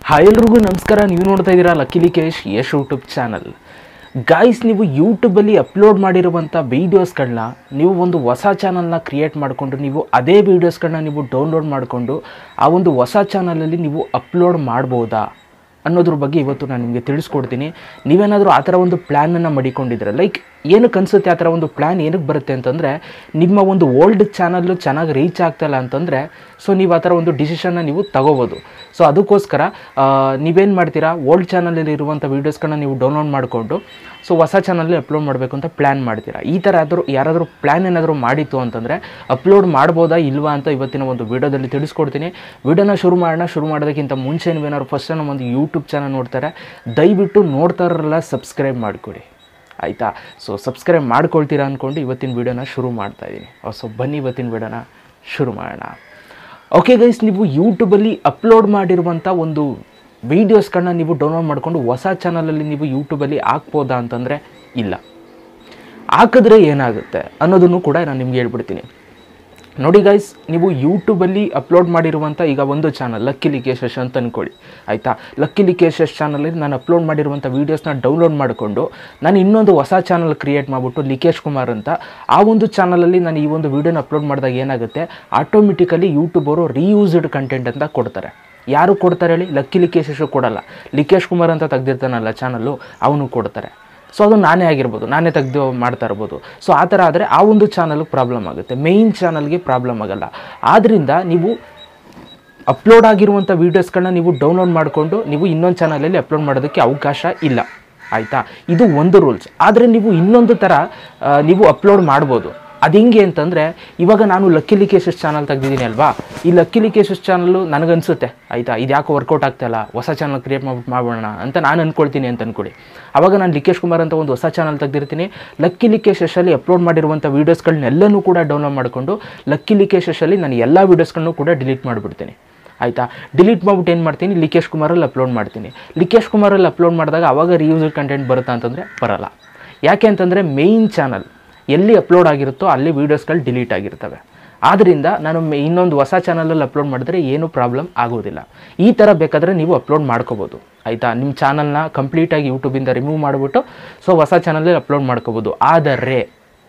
hi ಎಲ್ರಿಗೂ ನಮಸ್ಕಾರ ನೀವು ನೋಡ್ತಾ ಇದ್ದೀರಾ Lucky Kesh Yash YouTube channel guys ನೀವು ಯೂಟ್ಯೂಬಲ್ಲಿ ಅಪ್ಲೋಡ್ ಮಾಡಿರುವಂಥ ವೀಡಿಯೋಸ್ಗಳನ್ನ ನೀವು ಒಂದು ಹೊಸ ಚಾನಲ್ನ ಕ್ರಿಯೇಟ್ ಮಾಡಿಕೊಂಡು ನೀವು ಅದೇ ವೀಡಿಯೋಸ್ಗಳನ್ನ ನೀವು ಡೌನ್ಲೋಡ್ ಮಾಡಿಕೊಂಡು ಆ ಒಂದು ಹೊಸ ಚಾನಲಲ್ಲಿ ನೀವು ಅಪ್ಲೋಡ್ ಮಾಡ್ಬೋದಾ ಅನ್ನೋದ್ರ ಬಗ್ಗೆ ಇವತ್ತು ನಾನು ನಿಮಗೆ ತಿಳಿಸ್ಕೊಡ್ತೀನಿ ನೀವೇನಾದರೂ ಆ ಥರ ಒಂದು ಪ್ಲ್ಯಾನನ್ನು ಮಡಿಕೊಂಡಿದ್ರೆ ಲೈಕ್ ಏನಕ್ಕೆ ಅನಿಸುತ್ತೆ ಆ ಥರ ಒಂದು ಪ್ಲ್ಯಾನ್ ಏನಕ್ಕೆ ಬರುತ್ತೆ ಅಂತಂದರೆ ನಿಮ್ಮ ಒಂದು ಓಲ್ಡ್ ಚಾನಲ್ಲು ಚೆನ್ನಾಗಿ ರೀಚ್ ಆಗ್ತಾಯಿಲ್ಲ ಅಂತಂದರೆ ಸೊ ನೀವು ಆ ಥರ ಒಂದು ಡಿಸಿಷನ್ನ ನೀವು ತಗೋಬೋದು ಸೊ ಅದಕ್ಕೋಸ್ಕರ ಆ, ನೀವೇನು ಮಾಡ್ತೀರಾ ಓಲ್ಡ್ ಚಾನಲಲ್ಲಿ ಇರುವಂಥ ವೀಡಿಯೋಸ್ಗಳನ್ನ ನೀವು ಡೌನ್ಲೋಡ್ ಮಾಡಿಕೊಂಡು ಸೊ ಹೊಸ ಚಾನಲಲ್ಲಿ ಅಪ್ಲೋಡ್ ಮಾಡಬೇಕು ಅಂತ ಪ್ಲ್ಯಾನ್ ಮಾಡ್ತೀರಾ ಈ ಥರ ಆದರೂ ಯಾರಾದರೂ ಪ್ಲ್ಯಾನ್ ಏನಾದರೂ ಮಾಡಿತ್ತು ಅಂತಂದರೆ ಅಪ್ಲೋಡ್ ಮಾಡ್ಬೋದಾ ಇಲ್ವಾ ಅಂತ ಇವತ್ತಿನ ಒಂದು ವಿಡಿಯೋದಲ್ಲಿ ತಿಳಿಸ್ಕೊಡ್ತೀನಿ ವಿಡಿಯೋನ ಶುರು ಮಾಡೋಣ ಶುರು ಮಾಡೋದಕ್ಕಿಂತ ಮುಂಚೆ ನೀವೇನಾದ್ರು ಫಸ್ಟ್ ನಮ್ಮ ಒಂದು ಯೂಟ್ಯೂಬ್ ಚಾನಲ್ ನೋಡ್ತಾರೆ ದಯವಿಟ್ಟು ನೋಡ್ತಾರಲ್ಲ ಸಬ್ಸ್ಕ್ರೈಬ್ ಮಾಡಿಕೊಡಿ ಆಯಿತಾ ಸೊ ಸಬ್ಸ್ಕ್ರೈಬ್ ಮಾಡ್ಕೊಳ್ತೀರಾ ಅಂದ್ಕೊಂಡು ಇವತ್ತಿನ ವಿಡಿಯೋನ ಶುರು ಮಾಡ್ತಾ ಇದ್ದೀನಿ ಸೊ ಬನ್ನಿ ಇವತ್ತಿನ ವಿಡಿಯೋನ ಶುರು ಮಾಡೋಣ ಓಕೆ ಗೈಸ್ ನೀವು ಯೂಟ್ಯೂಬಲ್ಲಿ ಅಪ್ಲೋಡ್ ಮಾಡಿರುವಂಥ ಒಂದು ವೀಡಿಯೋಸ್ಗಳನ್ನ ನೀವು ಡೌನ್ಲೋಡ್ ಮಾಡಿಕೊಂಡು ಹೊಸ ಚಾನಲಲ್ಲಿ ನೀವು ಯೂಟ್ಯೂಬಲ್ಲಿ ಹಾಕ್ಬೋದಾ ಅಂತಂದರೆ ಇಲ್ಲ ಹಾಕಿದ್ರೆ ಏನಾಗುತ್ತೆ ಅನ್ನೋದನ್ನು ಕೂಡ ನಾನು ನಿಮ್ಗೆ ಹೇಳ್ಬಿಡ್ತೀನಿ ನೋಡಿ ಗೈಸ್ ನೀವು ಯೂಟ್ಯೂಬಲ್ಲಿ ಅಪ್ಲೋಡ್ ಮಾಡಿರುವಂಥ ಈಗ ಒಂದು ಚಾನಲ್ ಲಕ್ಕಿ ಲಿಕೇಶಸ್ ಅಂತ ಅಂದ್ಕೊಳ್ಳಿ ಆಯಿತಾ ಲಕ್ಕಿ ಲಿಕೇಶಸ್ ಚಾನಲಲ್ಲಿ ನಾನು ಅಪ್ಲೋಡ್ ಮಾಡಿರುವಂಥ ವೀಡಿಯೋಸ್ನ ಡೌನ್ಲೋಡ್ ಮಾಡಿಕೊಂಡು ನಾನು ಇನ್ನೊಂದು ಹೊಸ ಚಾನಲ್ ಕ್ರಿಯೇಟ್ ಮಾಡಿಬಿಟ್ಟು ಲಿಕೇಶ್ ಕುಮಾರ್ ಅಂತ ಆ ಒಂದು ಚಾನಲಲ್ಲಿ ನಾನು ಈ ಒಂದು ವೀಡಿಯೋನ ಅಪ್ಲೋಡ್ ಮಾಡಿದಾಗ ಏನಾಗುತ್ತೆ ಆಟೋಮೆಟಿಕಲಿ ಯೂಟ್ಯೂಬ್ ಅವರು ರೀಯೂಸ್ಡ್ ಕಂಟೆಂಟ್ ಅಂತ ಕೊಡ್ತಾರೆ ಯಾರು ಕೊಡ್ತಾರೆ ಹೇಳಿ ಲಕ್ಕಿ ಲಿಕೇಶಸ್ಸು ಕೊಡಲ್ಲ ಲಿಕೇಶ್ ಕುಮಾರ್ ಅಂತ ತೆಗ್ದಿರ್ತಾನಲ್ಲ ಚಾನಲ್ಲು ಅವನು ಕೊಡ್ತಾರೆ ಸೊ ಅದು ನಾನೇ ಆಗಿರ್ಬೋದು ನಾನೇ ತೆಗೆದು ಮಾಡ್ತಾ ಇರ್ಬೋದು ಸೊ ಆ ಥರ ಆದರೆ ಆ ಒಂದು ಚಾನಲ್ಗೆ ಪ್ರಾಬ್ಲಮ್ ಆಗುತ್ತೆ ಮೇಯ್ನ್ ಚಾನಲ್ಗೆ ಪ್ರಾಬ್ಲಮ್ ಆಗಲ್ಲ ಆದ್ದರಿಂದ ನೀವು ಅಪ್ಲೋಡ್ ಆಗಿರುವಂಥ ವೀಡಿಯೋಸ್ಗಳನ್ನ ನೀವು ಡೌನ್ಲೋಡ್ ಮಾಡಿಕೊಂಡು ನೀವು ಇನ್ನೊಂದು ಚಾನಲಲ್ಲಿ ಅಪ್ಲೋಡ್ ಮಾಡೋದಕ್ಕೆ ಅವಕಾಶ ಇಲ್ಲ ಆಯಿತಾ ಇದು ಒಂದು ರೂಲ್ಸ್ ಆದರೆ ನೀವು ಇನ್ನೊಂದು ಥರ ಆ, ನೀವು ಅಪ್ಲೋಡ್ ಮಾಡ್ಬೋದು ಅದು ಹೆಂಗೆ ಅಂತಂದರೆ ಇವಾಗ ನಾನು ಲಕ್ಕಿ ಲಿಕೇಶಸ್ ಚಾನಲ್ ತೆಗ್ದಿದ್ದೀನಿ ಅಲ್ವಾ ಈ ಲಕ್ಕಿ ಲಿಕೇಶಸ್ ಚಾನಲ್ಲು ನನಗನ್ಸುತ್ತೆ ಆಯಿತಾ ಇದು ಯಾಕೋ ವರ್ಕೌಟ್ ಆಗ್ತಾಯಿಲ್ಲ ಹೊಸ ಚಾನಲ್ ಕ್ರಿಯೇಟ್ ಮಾಡ್ಬಿಟ್ಟು ಮಾಡೋಣ ಅಂತ ನಾನು ಅಂದ್ಕೊಳ್ತೀನಿ ಅಂತ ಅಂದ್ಕೊಳ್ಳಿ ಅವಾಗ ನಾನು ಲಿಕೇಶ್ ಕುಮಾರ್ ಅಂತ ಒಂದು ಹೊಸ ಚಾನಲ್ ತೆಗ್ದಿರ್ತೀನಿ ಲಕ್ಕಿ ಲಿಕೇಶಸ್ಸಲ್ಲಿ ಅಪ್ಲೋಡ್ ಮಾಡಿರುವಂಥ ವೀಡಿಯೋಸ್ಗಳನ್ನೆಲ್ಲನೂ ಕೂಡ ಡೌನ್ಲೋಡ್ ಮಾಡಿಕೊಂಡು ಲಕ್ಕಿ ಲಿಕೇಶಸ್ಸಲ್ಲಿ ನಾನು ಎಲ್ಲ ವೀಡಿಯೋಸ್ಗಳನ್ನು ಕೂಡ ಡಿಲೀಟ್ ಮಾಡಿಬಿಡ್ತೀನಿ ಆಯಿತಾ ಡಿಲೀಟ್ ಮಾಡ್ಬಿಟ್ಟು ಏನು ಮಾಡ್ತೀನಿ ಲಿಕೇಶ್ ಕುಮಾರಲ್ಲಿ ಅಪ್ಲೋಡ್ ಮಾಡ್ತೀನಿ ಲಿಕೇಶ್ ಕುಮಾರಲ್ಲಿ ಅಪ್ಲೋಡ್ ಮಾಡಿದಾಗ ಅವಾಗ ರಿಯೂಸ್ಡ್ ಕಂಟೆಂಟ್ ಬರುತ್ತಾ ಅಂತಂದರೆ ಬರಲ್ಲ ಯಾಕೆ ಅಂತಂದರೆ ಮೇಯ್ನ್ ಚಾನಲ್ ಎಲ್ಲಿ ಅಪ್ಲೋಡ್ ಆಗಿರುತ್ತೋ ಅಲ್ಲಿ ವೀಡಿಯೋಸ್ಗಳು ಡಿಲೀಟ್ ಆಗಿರ್ತವೆ ಆದ್ದರಿಂದ ನಾನು ಮೆ- ಇನ್ನೊಂದು ಹೊಸ ಚಾನಲಲ್ಲಿ ಅಪ್ಲೋಡ್ ಮಾಡಿದ್ರೆ ಏನೂ ಪ್ರಾಬ್ಲಮ್ ಆಗೋದಿಲ್ಲ ಈ ಥರ ಬೇಕಾದರೆ ನೀವು ಅಪ್ಲೋಡ್ ಮಾಡ್ಕೋಬೋದು ಆಯಿತಾ ನಿಮ್ಮ ಚಾನಲ್ನ ಕಂಪ್ಲೀಟಾಗಿ ಯೂಟ್ಯೂಬಿಂದ ರಿಮೂವ್ ಮಾಡಿಬಿಟ್ಟು ಸೊ ಹೊಸ ಚಾನಲಲ್ಲಿ ಅಪ್ಲೋಡ್ ಮಾಡ್ಕೋಬೋದು ಆದರೆ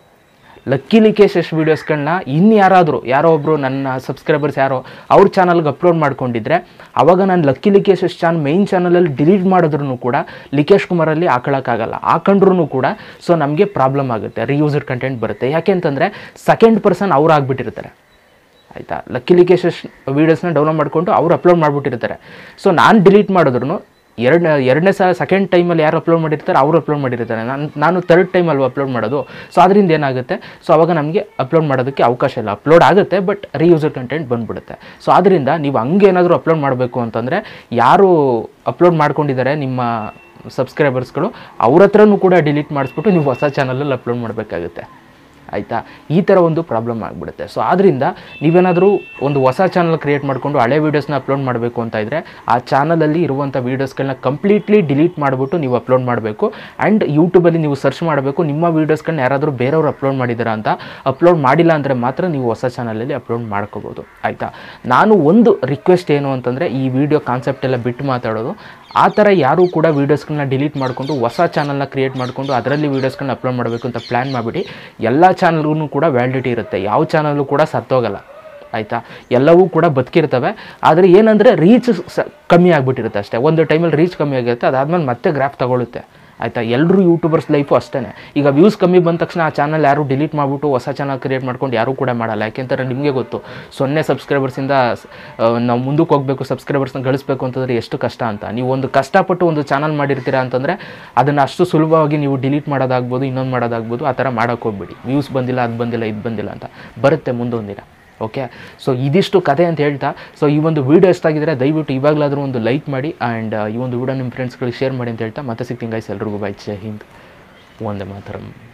ಲಕ್ಕಿ ಲಿಕೇಶಸ್ ವೀಡಿಯೋಸ್ಗಳನ್ನ ಇನ್ಯಾರಾದರೂ ಯಾರೋ ಒಬ್ಬರು ನನ್ನ ಸಬ್ಸ್ಕ್ರೈಬರ್ಸ್ ಯಾರೋ ಅವ್ರ ಚಾನಲ್ಗೆ ಅಪ್ಲೋಡ್ ಮಾಡ್ಕೊಂಡಿದ್ರೆ ಅವಾಗ ನಾನು ಲಕ್ಕಿ ಲಿಕೇಶಸ್ ಚಾನ್ ಮೈನ್ ಚಾನಲಲ್ಲಿ ಡಿಲೀಟ್ ಮಾಡಿದ್ರೂ ಕೂಡ ಲಿಕೇಶ್ ಕುಮಾರಲ್ಲಿ ಹಾಕೊಳ್ಳೋಕ್ಕಾಗಲ್ಲ ಹಾಕೊಂಡ್ರೂ ಕೂಡ ಸೊ ನಮಗೆ ಪ್ರಾಬ್ಲಮ್ ಆಗುತ್ತೆ ರಿಯೂಸ್ಡ್ ಕಂಟೆಂಟ್ ಬರುತ್ತೆ ಯಾಕೆ ಅಂತಂದರೆ ಸೆಕೆಂಡ್ ಪರ್ಸನ್ ಅವ್ರು ಆಗಿಬಿಟ್ಟಿರ್ತಾರೆ ಆಯಿತಾ ಲಕ್ಕಿ ಲಿಕೇಶಸ್ ವೀಡಿಯೋಸ್ನ ಡೌನ್ಲೋಡ್ ಮಾಡಿಕೊಂಡು ಅವ್ರು ಅಪ್ಲೋಡ್ ಮಾಡಿಬಿಟ್ಟಿರ್ತಾರೆ ಸೊ ನಾನು ಡಿಲೀಟ್ ಮಾಡಿದ್ರು ಎರಡನೇ ಎರಡನೇ ಸಲ ಸೆಕೆಂಡ್ ಟೈಮಲ್ಲಿ ಯಾರು ಅಪ್ಲೋಡ್ ಮಾಡಿರ್ತಾರೆ ಅವರು ಅಪ್ಲೋಡ್ ಮಾಡಿರ್ತಾರೆ ನಾನು ನಾನು ತರ್ಡ್ ಟೈಮ್ ಅಲ್ವಾ ಅಪ್ಲೋಡ್ ಮಾಡೋದು ಸೊ ಅದರಿಂದ ಏನಾಗುತ್ತೆ ಸೊ ಅವಾಗ ನಮಗೆ ಅಪ್ಲೋಡ್ ಮಾಡೋದಕ್ಕೆ ಅವಕಾಶ ಇಲ್ಲ ಅಪ್ಲೋಡ್ ಆಗುತ್ತೆ ಬಟ್ ರೀಯೂಸರ್ ಕಂಟೆಂಟ್ ಬಂದ್ಬಿಡುತ್ತೆ ಸೊ ಅದರಿಂದ ನೀವು ಹಂಗೆ ಏನಾದರೂ ಅಪ್ಲೋಡ್ ಮಾಡಬೇಕು ಅಂತಂದರೆ ಯಾರು ಅಪ್ಲೋಡ್ ಮಾಡ್ಕೊಂಡಿದ್ದಾರೆ ನಿಮ್ಮ ಸಬ್ಸ್ಕ್ರೈಬರ್ಸ್ಗಳು ಅವ್ರ ಹತ್ರನೂ ಕೂಡ ಡಿಲೀಟ್ ಮಾಡಿಸ್ಬಿಟ್ಟು ನೀವು ಹೊಸ ಚಾನಲಲ್ಲಿ ಅಪ್ಲೋಡ್ ಮಾಡಬೇಕಾಗುತ್ತೆ ಆಯಿತಾ ಈ ಥರ ಒಂದು ಪ್ರಾಬ್ಲಮ್ ಆಗಿಬಿಡುತ್ತೆ ಸೊ ಆದ್ದರಿಂದ ನೀವೇನಾದರೂ ಒಂದು ಹೊಸ ಚಾನಲ್ ಕ್ರಿಯೇಟ್ ಮಾಡಿಕೊಂಡು ಹಳೆ ವೀಡಿಯೋಸ್ನ ಅಪ್ಲೋಡ್ ಮಾಡಬೇಕು ಅಂತ ಇದ್ದರೆ ಆ ಚಾನಲಲ್ಲಿ ಇರುವಂಥ ವೀಡಿಯೋಸ್ಗಳನ್ನ ಕಂಪ್ಲೀಟ್ಲಿ ಡಿಲೀಟ್ ಮಾಡಿಬಿಟ್ಟು ನೀವು ಅಪ್ಲೋಡ್ ಮಾಡಬೇಕು ಆ್ಯಂಡ್ ಯೂಟ್ಯೂಬಲ್ಲಿ ನೀವು ಸರ್ಚ್ ಮಾಡಬೇಕು ನಿಮ್ಮ ವೀಡಿಯೋಸ್ಗಳನ್ನ ಯಾರಾದರೂ ಬೇರೆಯವರು ಅಪ್ಲೋಡ್ ಮಾಡಿದ್ದೀರಾ ಅಂತ ಅಪ್ಲೋಡ್ ಮಾಡಿಲ್ಲ ಅಂದರೆ ಮಾತ್ರ ನೀವು ಹೊಸ ಚಾನಲಲ್ಲಿ ಅಪ್ಲೋಡ್ ಮಾಡ್ಕೋಬೋದು ಆಯಿತಾ ನಾನು ಒಂದು ರಿಕ್ವೆಸ್ಟ್ ಏನು ಅಂತಂದರೆ ಈ ವಿಡಿಯೋ ಕಾನ್ಸೆಪ್ಟ್ ಎಲ್ಲ ಬಿಟ್ಟು ಮಾತಾಡೋದು ಆ ಥರ ಯಾರೂ ಕೂಡ ವೀಡಿಯೋಸ್ಗಳನ್ನ ಡಿಲೀಟ್ ಮಾಡಿಕೊಂಡು ಹೊಸ ಚಾನಲ್ನ ಕ್ರಿಯೇಟ್ ಮಾಡಿಕೊಂಡು ಅದರಲ್ಲಿ ವೀಡಿಯೋಸ್ಗಳನ್ನ ಅಪ್ಲೋಡ್ ಮಾಡಬೇಕು ಅಂತ ಪ್ಲ್ಯಾನ್ ಮಾಡಿಬಿಡಿ ಎಲ್ಲ ಚಾನಲ್ಗೂ ಕೂಡ ವ್ಯಾಲಿಡಿಟಿ ಇರುತ್ತೆ ಯಾವ ಚಾನಲ್ಲು ಕೂಡ ಸತ್ತೋಗಲ್ಲ ಆಯಿತಾ ಎಲ್ಲವೂ ಕೂಡ ಬದುಕಿರ್ತವೆ ಆದರೆ ಏನಂದರೆ ರೀಚ್ ಸ ಕಮ್ಮಿ ಆಗಿಬಿಟ್ಟಿರುತ್ತೆ ಅಷ್ಟೇ ಒಂದು ಟೈಮಲ್ಲಿ ರೀಚ್ ಕಮ್ಮಿ ಆಗಿರುತ್ತೆ ಅದಾದಮೇಲೆ ಮತ್ತೆ ಗ್ರಾಫ್ ತಗೊಳುತ್ತೆ ಆಯಿತಾ ಎಲ್ಲರೂ ಯೂಟ್ಯೂಬರ್ಸ್ ಲೈಫು ಅಷ್ಟೇ ಈಗ ವ್ಯೂಸ್ ಕಮ್ಮಿ ಬಂದ ತಕ್ಷಣ ಆ ಚಾನಲ್ ಯಾರು ಡಿಲೀಟ್ ಮಾಡಿಬಿಟ್ಟು ಹೊಸ ಚಾನಲ್ ಕ್ರಿಯೇಟ್ ಮಾಡ್ಕೊಂಡು ಯಾರೂ ಕೂಡ ಮಾಡಲ್ಲ ಯಾಕೆಂತಾರೆ ನಿಮಗೆ ಗೊತ್ತು ಸೊನ್ನೆ ಸಬ್ಸ್ಕ್ರೈಬರ್ಸಿಂದ ನಾವು ಮುಂದಕ್ಕೆ ಹೋಗಬೇಕು ಸಬ್ಸ್ಕ್ರೈಬರ್ಸ್ನ ಗಳಿಸ್ಬೇಕು ಅಂತಂದರೆ ಎಷ್ಟು ಕಷ್ಟ ಅಂತ ನೀವು ಒಂದು ಕಷ್ಟಪಟ್ಟು ಒಂದು ಚಾನಲ್ ಮಾಡಿರ್ತೀರಾ ಅಂತಂದರೆ ಅದನ್ನು ಅಷ್ಟು ಸುಲಭವಾಗಿ ನೀವು ಡಿಲೀಟ್ ಮಾಡೋದಾಗ್ಬೋದು ಇನ್ನೊಂದು ಮಾಡೋದಾಗ್ಬೋದು ಆ ಥರ ಮಾಡೋಕ್ಕೆ ಹೋಗ್ಬಿಡಿ ವ್ಯೂಸ್ ಬಂದಿಲ್ಲ ಅದು ಬಂದಿಲ್ಲ ಇದು ಬಂದಿಲ್ಲ ಅಂತ ಬರುತ್ತೆ ಮುಂದೊಂದು ದಿನ ಓಕೆ ಸೊ ಇದಿಷ್ಟು ಕತೆ ಅಂತ ಹೇಳ್ತಾ ಸೊ ಈ ಒಂದು ವೀಡಿಯೋ ಎಷ್ಟಾಗಿದ್ರೆ ದಯವಿಟ್ಟು ಇವಾಗಲಾದರೂ ಒಂದು ಲೈಕ್ ಮಾಡಿ ಆ್ಯಂಡ್ ಈ ಒಂದು ವಿಡಿಯೋ ನಿಮ್ಮ ಫ್ರೆಂಡ್ಸ್ಗಳಿಗೆ ಶೇರ್ ಮಾಡಿ ಅಂತ ಹೇಳ್ತಾ ಮತ್ತೆ ಸಿಗ್ತೀನಿ ಗೈಸ್ ಎಲ್ರಿಗೂ ಬೈ ಜೈ ಹಿಂದ್ ಒಂದೇ ಮಾತರಂ